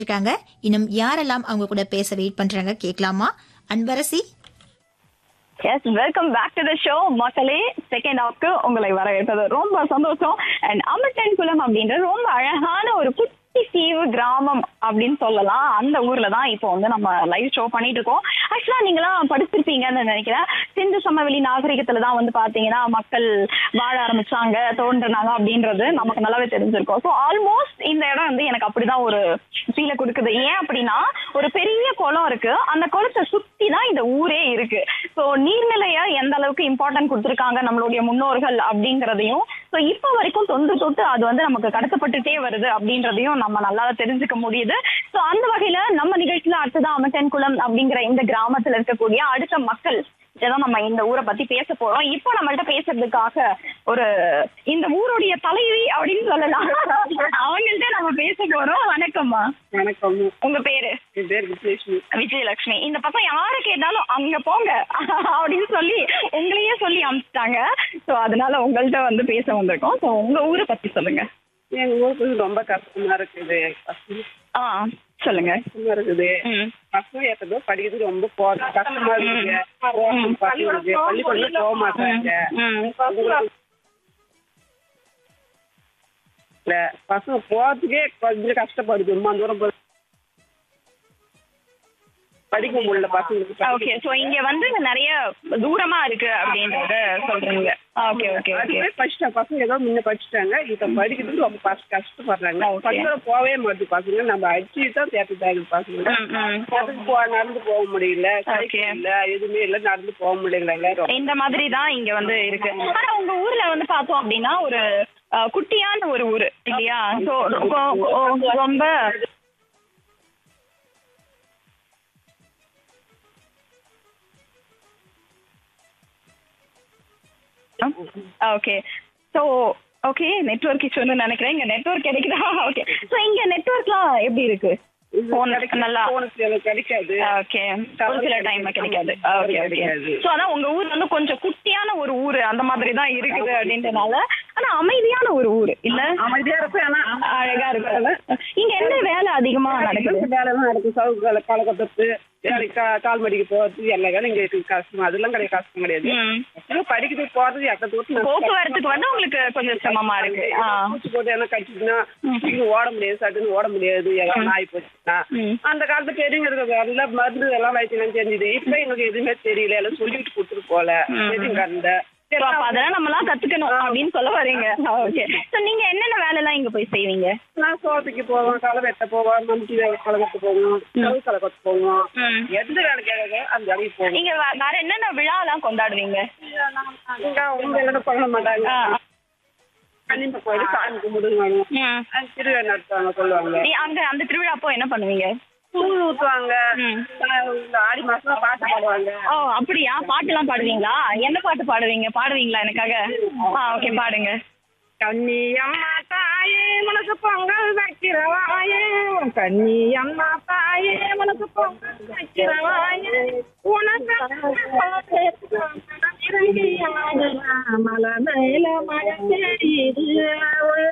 இருக்காங்க இன்னும் யாரெல்லாம் அவங்க கூட பேச வெயிட் பண்றாங்க கேட்கலாமா Anbarasi yes welcome back to the show மக்களே செகண்ட் ஹாஃப்க்கு உங்களை வரவேற்பது ரொம்ப சந்தோஷம் அண்ட் அமர்டன் குளம் அப்படின்ற ரொம்ப அழகான ஒரு குட்டி தீவு கிராமம் அப்படின்னு சொல்லலாம் அந்த ஊர்ல தான் இப்போ வந்து நம்ம லைவ் ஷோ பண்ணிட்டு இருக்கோம் ஆக்சுவலா நீங்களாம் படிச்சிருப்பீங்கன்னு நினைக்கிறேன் சிந்து சமவெளி நாகரிகத்துல தான் வந்து பாத்தீங்கன்னா மக்கள் வாழ ஆரம்பிச்சாங்க தோன்றினாங்க அப்படின்றது நமக்கு நல்லாவே தெரிஞ்சிருக்கும் ஸோ ஆல்மோஸ்ட் இந்த இடம் வந்து எனக்கு அப்படிதான் ஒரு ஃபீலை கொடுக்குது ஏன் அப்படின்னா ஒரு பெரிய குளம் இருக்கு அந்த குளத்தை சுத்தி தான் இந்த ஊரே இருக்கு ஸோ நீர்நிலைய எந்த அளவுக்கு இம்பார்ட்டன்ட் கொடுத்துருக்காங்க நம்மளுடைய முன்னோர்கள் அப்படிங்கிறதையும் ஸோ இப்போ வரைக்கும் தொன்று தொட்டு அது வந்து நமக்கு கடத்தப்பட்டுட்டே வருது அப்படின்றதையும் நம்ம நல்லா தெரிஞ்சுக்க முடியுது ஸோ அந்த வகையில நம்ம நிகழ்ச்சியில அடுத்ததான் அமட்டன் குளம் அப்படிங்கிற இந்த கிராமத்துல இருக்கக்கூடிய அடுத்த மக்கள் இதான் நம்ம இந்த ஊரை பத்தி பேச போறோம் இப்போ நம்மள்ட்ட பேசுறதுக்காக ஒரு இந்த ஊருடைய தலைவி அப்படின்னு சொல்லலாம் அவங்கள்ட்ட நம்ம பேச போறோம் வணக்கம்மா வணக்கம் உங்க பேரு என் பேர் விஜயலட்சுமி விஜயலட்சுமி இந்த பக்கம் யாரு கேட்டாலும் அங்க போங்க அப்படின்னு சொல்லி உங்களையே சொல்லி அனுப்பிச்சிட்டாங்க சோ அதனால உங்கள்ட்ட வந்து பேச வந்திருக்கோம் சோ உங்க ஊரை பத்தி சொல்லுங்க எங்க ஊருக்கு ரொம்ப கஷ்டமா இருக்குது பசங்க ஆ சொல்லுங்க கஷ்டமா இருக்குது ம் பசங்க ஏற்றதோ படிக்கிறது ரொம்ப போறது கஷ்டமா இருக்குது ம். பசங்களுக்கு பள்ளிக்கூடம் போக மாட்டாங்க ம் இல்ல பசங்க போறதுக்கே கொஞ்சம் கஷ்டப்படுது ரொம்ப தூரம் போய் படிக்க முடியல பசங்களுக்கு ஓகே சோ இங்க வந்து நிறைய தூரமா இருக்கு அப்படின்றத சொல்றீங்க ஓகே ஓகே ஓகே அதுவே படிச்சிட்டாங்க பசங்க ஏதோ முன்ன படிச்சுட்டாங்க இப்ப படிக்கிறதுக்கு ரொம்ப கஷ்ட- கஷ்டப்படுறாங்க Okay. பசங்க போகவே மாட்டுது பசங்க நம்ம அடிச்சு தான் தேர்த்துட்டாங்க பசங்க ம், ம். அதுக்கு போ நடந்து போக முடியல Okay. சைக்கிள் இல்ல எதுவுமே இல்ல நடந்து போக முடியல எல்லாரும் இந்த மாதிரி தான் இங்க வந்து இருக்கு ஆனா உங்க ஊர்ல வந்து பார்த்தோம் அப்படின்னா ஒரு அஹ், குட்டியான ஒரு ஊரு இல்லையா சோ ரொம்ப ஓகே ஸோ ஓகே நெட்ஒர்க் இஷ்யூன்னு நினைக்கிறேன் இங்க நெட்ஒர்க் கிடைக்குதா ஓகே ஸோ இங்க நெட்ஒர்க்லாம் எப்படி இருக்கு போன் நல்லா போனுக்கு எனக்கு கிடைக்காது ஓகே ஒரு சில டைம்ல கிடைக்காது ஓகே ஓகே கிடைக்காது. சோ அதான் உங்க ஊர் வந்து கொஞ்சம் குட்டியான ஒரு ஊரு அந்த மாதிரி தான் இருக்குது அப்படின்றனால ஆனா அமைதியான ஒரு ஊரு இல்ல அமைதியா இருக்கும் ஆனா அழகா இருக்கு இங்க என்ன வேலை அதிகமா நடக்குது வேலை எல்லாம் நடக்கும் சவுக்கு வேலை காலகட்டத்து வேலைக்கு கா- கால் மடிக்கு போறது எல்லா வேலையும் இங்க இருக்கு கஷ்டம் அதெல்லாம் கிடையாது கஷ்டம் கிடையாது ம். பசங்க படிக்கிறதுக்கு போறது எட்ட தூரத்து போக்குவரத்துக்கு வந்து உங்களுக்கு கொஞ்சம் சிரமமா இருக்கு ஆ. பூச்சி போட்டு என்ன கட்டிச்சுன்னா சீக்கிரம் ஓட முடியாது சட்டுன்னு ஓட முடியாது எல்லாம் நாய் போச்சுன்னா ம். அந்த காலத்து பெரியவங்க இருக்கிறது எல்லாம் மருந்து எல்லாம் வைத்தியம் தெரிஞ்சுது இப்ப எங்களுக்கு எதுவுமே தெரியல எல்லாம் சொல்லிட்டு கொடுத்துட்டு போல பெரியவங்க அந்த So, அப்ப அதெல்லாம் நம்மலாம் கத்துக்கணும் அப்படின்னு சொல்ல வரீங்க ஓகே சோ நீங்க என்னென்ன வேலை எல்லாம் இங்க போய் செய்வீங்க நான் சோளத்துக்கு போவோம் களை வெட்ட போவோம் மம்டி களை வெட்ட போவோம் கவு களை கொத்த போவோம் ம். எந்த வேலை கேட்க அந்த வேலைக்கு போவோம் நீங்க வே- வேற என்னென்ன விழா எல்லாம் கொண்டாடுவீங்க இங்க உங்க எல்லாம் பண்ண மாட்டாங்க ஆ. கன்னிம்ப கோயில் சாமி கும்பிடுங்க ம். திருவிழா நடத்துவாங்க சொல்லுவாங்க நீ அங்க அந்த திருவிழா அப்போ என்ன பண்ணுவீங்க கூழ் ஊத்துவாங்க ம். ஆஹ் இந்த ஆடி மாசம் பாட்டு பாடுவாங்க ஓ அப்படியா பாட்டுலாம் பாடுவீங்களா என்ன பாட்டு பாடுவீங்க பாடுவீங்களா எனக்காக ஆ ஓகே பாடுங்க கன்னி அம்மா தாயே மனசு பொங்கல் வைக்கிறவாயே கன்னி அம்மா தாயே மனசு பொங்கல் வைக்கிறவாயே உனக்கு மலை மேல மழை தெரியுது